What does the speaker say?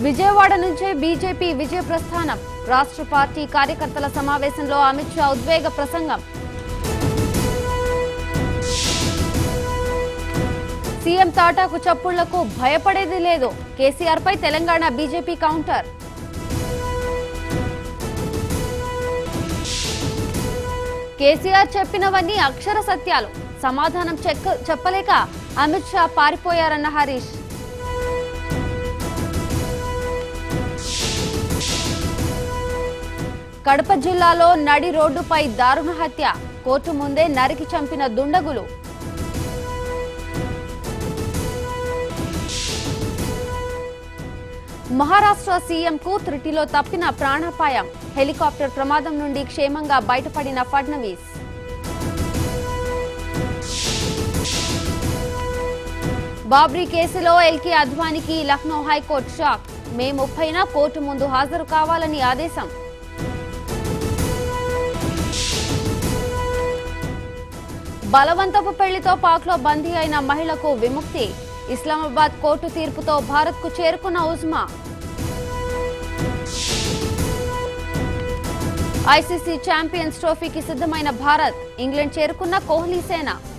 విజయవాడ నుంచే బీజేపీ విజయ ప్రస్థానం రాష్ట్ర పార్టీ కార్యకర్తల సమావేశంలో అమిత్ షా ఉద్వేగ ప్రసంగం సీఎం తాటాకు చప్పుళ్లకు భయపడేది లేదు కేసీఆర్ పై తెలంగాణ బీజేపీ కౌంటర్ కేసీఆర్ చెప్పినవన్నీ అక్షర సత్యాలు సమాధానం చెక్క చెప్పలేక అమిత్ షా పారిపోయారన్న హరీష్ కడప జిల్లాలో నడి రోడ్డుపై దారుణ హత్య కోర్టు ముందే నరికి చంపిన దుండగులు మహారాష్ట్ర సీఎంకు త్రుటిలో తప్పిన ప్రాణాపాయం హెలికాప్టర్ ప్రమాదం నుండి క్షేమంగా బయటపడిన ఫడ్నవీస్ బాబ్రీ కేసులో ఎల్కే అద్వానికి లక్నో హైకోర్టు షాక్ మే ముప్పైన కోర్టు ముందు హాజరు కావాలని ఆదేశం బలవంతపు పెళ్లితో పాక్లో బందీ అయిన మహిళకు విముక్తి ఇస్లామాబాద్ కోర్టు తీర్పుతో భారత్కు చేరుకున్న ఉజ్మా ఐసీసీ ఛాంపియన్స్ ట్రోఫీకి సిద్ధమైన భారత్ ఇంగ్లాండ్ చేరుకున్న కోహ్లీ సేన